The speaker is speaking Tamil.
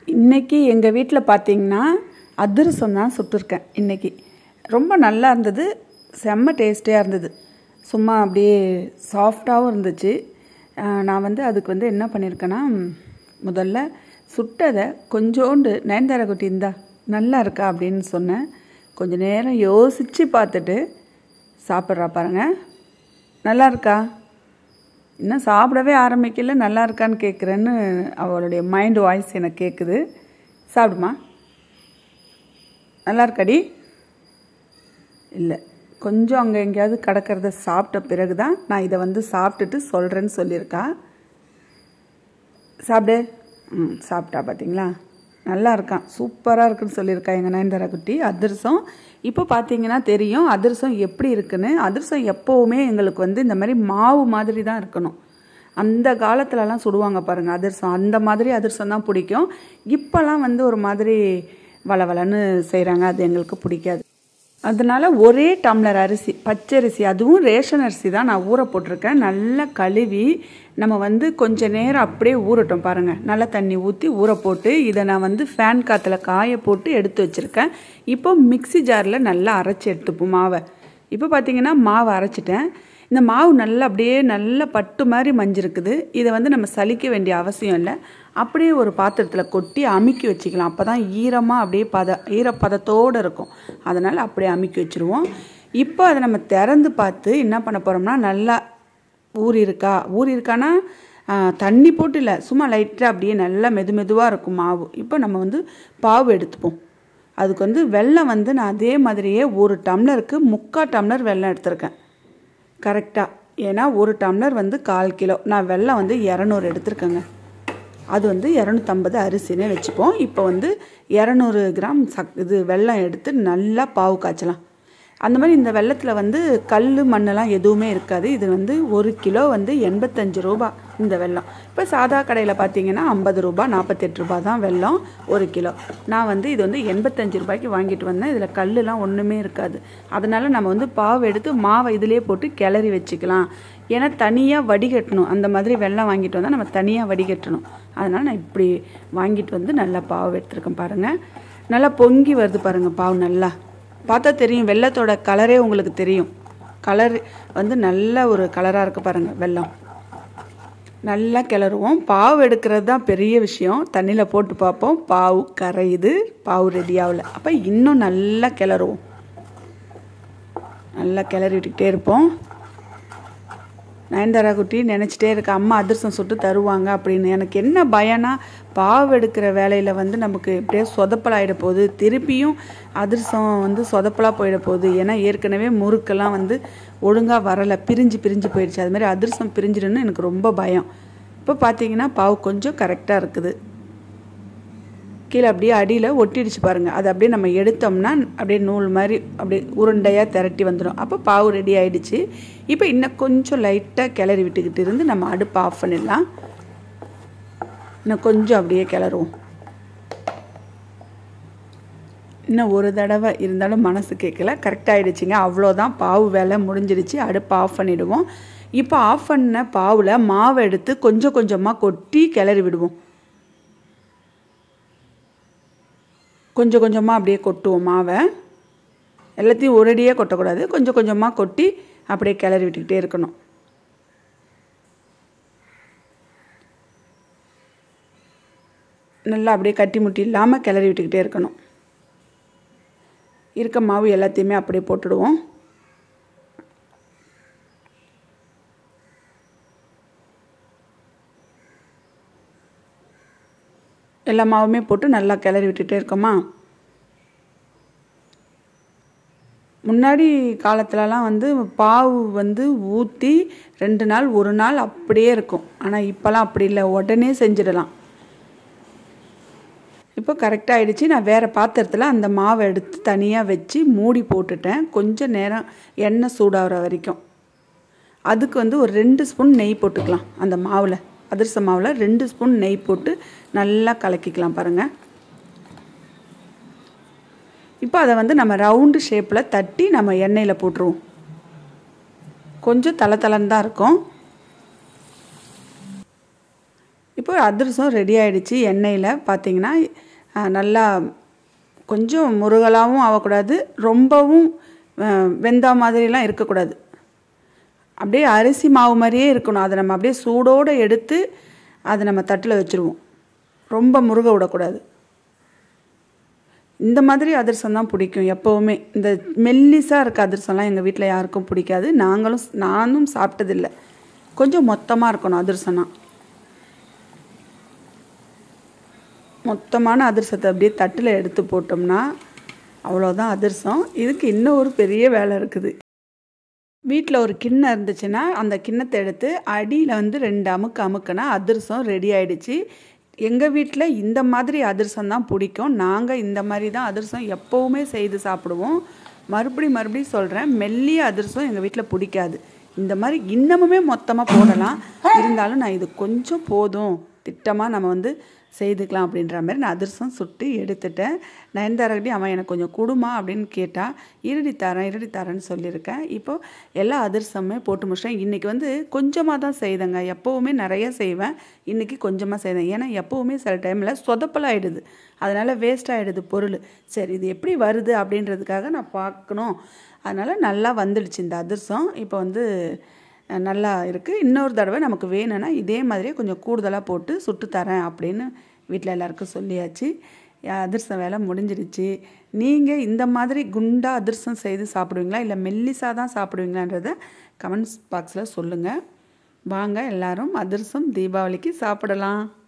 இன்னைக்கு எங்கள் வீட்டில் பார்த்தீங்கன்னா அதிரசம் தான் சுட்டிருக்கேன் இன்னைக்கு ரொம்ப நல்லா இருந்தது செம்ம டேஸ்டியாக இருந்தது சும்மா அப்படியே சாஃப்டாகவும் இருந்துச்சு ஆஹ் நான் வந்து அதுக்கு வந்து என்ன பண்ணியிருக்கேன்னா முதல்ல சுட்டதை கொஞ்சோண்டு நயன்தாரா குட்டி இந்தா நல்லா இருக்கா அப்படின்னு சொன்னேன் கொஞ்ச நேரம் யோசித்து பார்த்துட்டு சாப்பிட்றா பாருங்க நல்லா இருக்கா இன்னும் சாப்பிடவே ஆரம்பிக்கல நல்லா இருக்கான்னு கேட்குறேன்னு அவளுடைய மைண்ட் வாய்ஸ் எனக்கு கேட்குது சாப்பிடுமா நல்லா இருக்காடி இல்லை கொஞ்சம் அங்கே எங்கேயாவது கிடக்கிறத சாப்பிட்ட பிறகு தான் நான் இதை வந்து சாப்பிட்டுட்டு சொல்கிறேன்னு சொல்லியிருக்கா சாப்பிடு ம் சாப்பிட்டா பார்த்தீங்களா நல்லா இருக்கான் சூப்பராக இருக்குன்னு சொல்லியிருக்கா எங்கள் நயன்தாரா குட்டி அதிரசம் இப்போ பார்த்தீங்கன்னா தெரியும் அதிரசம் எப்படி இருக்குன்னு அதிரசம் எப்போவுமே எங்களுக்கு வந்து இந்த மாதிரி மாவு மாதிரி தான் இருக்கணும் அந்த காலத்துலலாம் சுடுவாங்க பாருங்கள் அதிரசம் அந்த மாதிரி அதிரசம் தான் பிடிக்கும் இப்போல்லாம் வந்து ஒரு மாதிரி வளவலன்னு செய்கிறாங்க அது எங்களுக்கு பிடிக்காது அதனால ஒரே டம்ளர் அரிசி பச்சரிசி அதுவும் ரேஷன் அரிசி தான் நான் ஊற போட்டிருக்கேன் நல்லா கழுவி நம்ம வந்து கொஞ்ச நேரம் அப்படியே ஊறட்டும் பாருங்கள் நல்லா தண்ணி ஊற்றி ஊற போட்டு இதை நான் வந்து ஃபேன் காற்றுல காய போட்டு எடுத்து வச்சுருக்கேன் இப்போ மிக்ஸி ஜாரில் நல்லா அரைச்சி எடுத்துப்போம் மாவை இப்போ பார்த்தீங்கன்னா மாவை அரைச்சிட்டேன் இந்த மாவு நல்லா அப்படியே நல்ல பட்டு மாதிரி மஞ்சிருக்குது இதை வந்து நம்ம சலிக்க வேண்டிய அவசியம் இல்லை அப்படியே ஒரு பாத்திரத்தில் கொட்டி அமுக்கி வச்சுக்கலாம் அப்போ தான் ஈரமாக அப்படியே பத ஈரப்பதத்தோடு இருக்கும் அதனால் அப்படியே அமுக்கி வச்சுருவோம் இப்போ அதை நம்ம திறந்து பார்த்து என்ன பண்ண போகிறோம்னா நல்லா ஊறி இருக்கா ஊறி இருக்கானா ஆ, தண்ணி போட்டு இல்லை சும்மா லைட்டாக அப்படியே நல்லா மெது மெதுவாக இருக்கும் மாவு இப்போ நம்ம வந்து பாவு எடுத்துப்போம் அதுக்கு வந்து வெல்லம் வந்து நான் அதே மாதிரியே ஒரு டம்ளருக்கு முக்கால் டம்ளர் வெல்லம் எடுத்திருக்கேன் கரெக்டாக ஏன்னா ஒரு டம்ளர் வந்து கால் கிலோ நான் வெல்லம் வந்து இரநூறு எடுத்திருக்கேங்க அது வந்து இரநூத்தம்பது அரிசினே வச்சுப்போம் இப்போ வந்து இரநூறு கிராம் சக் இது வெல்லம் எடுத்து நல்லா பாவு காய்ச்சலாம் அந்த மாதிரி இந்த வெள்ளத்தில் வந்து கல் மண்ணெல்லாம் எதுவுமே இருக்காது இது வந்து ஒரு கிலோ வந்து எண்பத்தஞ்சு ரூபா இந்த வெல்லம் இப்போ சாதா கடையில் பார்த்தீங்கன்னா ஐம்பது ரூபா நாற்பத்தெட்டு ரூபா தான் வெல்லம் ஒரு கிலோ நான் வந்து இது வந்து எண்பத்தஞ்சு ரூபாய்க்கு வாங்கிட்டு வந்தேன் இதில் கல்லுலாம் ஒன்றுமே இருக்காது அதனால் நம்ம வந்து பாவு எடுத்து மாவை இதிலே போட்டு கிளறி வச்சுக்கலாம் ஏன்னா தனியாக வடிகட்டணும் அந்த மாதிரி வெல்லம் வாங்கிட்டு வந்தால் நம்ம தனியாக வடிகட்டணும் அதனால் நான் இப்படி வாங்கிட்டு வந்து நல்லா பாவு எடுத்துருக்கேன் பாருங்கள் நல்லா பொங்கி வருது பாருங்கள் பாவு நல்லா பார்த்தா தெரியும் வெள்ளத்தோட கலரே உங்களுக்கு தெரியும் கலர் வந்து நல்ல ஒரு கலராக இருக்கு பாருங்கள் வெல்லம் நல்லா கிளறுவோம் பாவு எடுக்கிறது தான் பெரிய விஷயம் தண்ணியில் போட்டு பார்ப்போம் பாவு கரையுது பாவு ரெடி ஆகல அப்போ இன்னும் நல்லா கிளறுவோம் நல்லா கிளறி விட்டுக்கிட்டே இருப்போம் நயன்தாரா குட்டி நினச்சிட்டே இருக்க அம்மா அதிரசம் சுட்டு தருவாங்க அப்படின்னு எனக்கு என்ன பயம்னா பாவு எடுக்கிற வேலையில் வந்து நமக்கு எப்படியோ சொதப்பலாயிட போகுது திருப்பியும் அதிரசம் வந்து சொதப்பலாக போயிட போகுது ஏன்னா ஏற்கனவே முறுக்கெல்லாம் வந்து ஒழுங்காக வரலை பிரிஞ்சு பிரிஞ்சு போயிடுச்சு அது மாதிரி அதிரசம் பிரிஞ்சிடுன்னு எனக்கு ரொம்ப பயம் இப்போ பார்த்தீங்கன்னா பாவு கொஞ்சம் கரெக்டாக இருக்குது கீழே அப்படியே அடியில் ஒட்டிடுச்சு பாருங்கள் அது அப்படியே நம்ம எடுத்தோம்னா அப்படியே நூல் மாதிரி அப்படியே உருண்டையாக திரட்டி வந்துடும் அப்போ பாவு ரெடி ஆயிடுச்சு இப்போ இன்னும் கொஞ்சம் லைட்டாக கிளறி விட்டுக்கிட்டு இருந்து நம்ம அடுப்பு ஆஃப் பண்ணிடலாம் இன்னும் கொஞ்சம் அப்படியே கிளறுவோம் இன்னும் ஒரு தடவை இருந்தாலும் மனசு கேட்கல கரெக்ட் ஆகிடுச்சிங்க அவ்வளோதான் பாவு வேலை முடிஞ்சிடுச்சு அடுப்பு ஆஃப் பண்ணிவிடுவோம் இப்போ ஆஃப் பண்ண பாவில் மாவை எடுத்து கொஞ்சம் கொஞ்சமாக கொட்டி கிளறி விடுவோம் கொஞ்சம் கொஞ்சமாக அப்படியே கொட்டுவோம் மாவை எல்லாத்தையும் ஒரேடியாக கொட்டக்கூடாது கொஞ்சம் கொஞ்சமாக கொட்டி அப்படியே கிளறி விட்டுக்கிட்டே இருக்கணும் நல்லா அப்படியே கட்டி முட்டி இல்லாமல் கிளறி விட்டுக்கிட்டே இருக்கணும் இருக்க மாவு எல்லாத்தையுமே அப்படியே போட்டுடுவோம் எல்லா மாவுமே போட்டு நல்லா கிளறி விட்டுட்டே இருக்கோமா முன்னாடி காலத்துலலாம் வந்து பாவு வந்து ஊற்றி ரெண்டு நாள் ஒரு நாள் அப்படியே இருக்கும் ஆனால் இப்போலாம் அப்படி இல்லை உடனே செஞ்சிடலாம் இப்போ கரெக்டாக ஆயிடுச்சு நான் வேறு பாத்திரத்தில் அந்த மாவை எடுத்து தனியாக வச்சு மூடி போட்டுட்டேன் கொஞ்சம் நேரம் எண்ணெய் சூடாகிற வரைக்கும் அதுக்கு வந்து ஒரு ரெண்டு ஸ்பூன் நெய் போட்டுக்கலாம் அந்த மாவில் அதிரச மாவில் ரெண்டு ஸ்பூன் நெய் போட்டு நல்லா கலக்கிக்கலாம் பாருங்கள் இப்போ அதை வந்து நம்ம ரவுண்டு ஷேப்பில் தட்டி நம்ம எண்ணெயில் போட்டுருவோம் கொஞ்சம் தலை தலைன்னு தான் இருக்கும் இப்போ அதிரசம் ரெடி ஆயிடுச்சு எண்ணெயில் பார்த்தீங்கன்னா அஹ், நல்லா கொஞ்சம் முருகலாகவும் ஆகக்கூடாது ரொம்பவும் அஹ், வெந்தா மாதிரிலாம் இருக்கக்கூடாது அப்படியே அரிசி மாவு மாதிரியே இருக்கணும் அதை நம்ம அப்படியே சூடோடு எடுத்து அதை நம்ம தட்டில் வச்சுருவோம் ரொம்ப முருக விடக்கூடாது இந்த மாதிரி அதிரசம் தான் பிடிக்கும் எப்போவுமே இந்த மெல்லிஸாக இருக்க அதிரசம்லாம் எங்கள் வீட்டில் யாருக்கும் பிடிக்காது நாங்களும் நானும் சாப்பிட்டதில்லை கொஞ்சம் மொத்தமாக இருக்கணும் அதிரசம்னா மொத்தமான அதிரசத்தை அப்படியே தட்டில் எடுத்து போட்டோம்னா அவ்வளோதான் அதிரசம் இதுக்கு இன்னும் ஒரு பெரிய வேலை இருக்குது வீட்டில் ஒரு கிண்ணம் இருந்துச்சுன்னா அந்த கிண்ணத்தை எடுத்து அடியில் வந்து ரெண்டு அமுக்கு அமுக்குனா அதிரசம் ரெடி ஆயிடுச்சு எங்கள் வீட்டில் இந்த மாதிரி அதிரசம் தான் பிடிக்கும் நாங்கள் இந்த மாதிரி தான் அதிரசம் எப்போவுமே செய்து சாப்பிடுவோம் மறுபடி மறுபடியும் சொல்கிறேன் மெல்லிய அதிரசம் எங்கள் வீட்டில் பிடிக்காது இந்த மாதிரி இன்னமுமே மொத்தமாக போடலாம் இருந்தாலும் நான் இது கொஞ்சம் போதும் திட்டமாக நம்ம வந்து செய்துக்கலாம் அப்படின்ற மாதிரி நான் அதிரசம் சுட்டு எடுத்துட்டேன் நயன்தாரகிட்டி அவன் எனக்கு கொஞ்சம் கொடுமா அப்படின்னு கேட்டால் இருடி தரேன் இருடி தரேன்னு சொல்லியிருக்கேன் இப்போ எல்லா அதிரசமுமே போட்டு முடிச்சிட்டேன் இன்றைக்கி வந்து கொஞ்சமாக தான் செய்தேங்க எப்போவுமே நிறைய செய்வேன் இன்றைக்கி கொஞ்சமாக செய்தேன் ஏன்னா எப்போவுமே சில டைமில் சொதப்பலாயிடுது அதனால் வேஸ்ட் ஆகிடுது பொருள் சரி இது எப்படி வருது அப்படின்றதுக்காக நான் பார்க்கணும் அதனால் நல்லா வந்துடுச்சு இந்த அதிரசம் இப்போ வந்து அஹ், நல்லா இருக்குது இன்னொரு தடவை நமக்கு வேணும்னா இதே மாதிரியே கொஞ்சம் கூடுதலாக போட்டு சுட்டு தரேன் அப்படின்னு வீட்டில் எல்லாருக்கும் சொல்லியாச்சு அஹ், அதிரசம் வேலை முடிஞ்சிடுச்சு நீங்கள் இந்த மாதிரி குண்டா அதிரசம் செய்து சாப்பிடுவீங்களா இல்லை மெல்லிசா தான் சாப்பிடுவீங்களான்றத கமெண்ட்ஸ் பாக்ஸில் சொல்லுங்கள் வாங்க எல்லாரும் அதிரசம் தீபாவளிக்கு சாப்பிடலாம்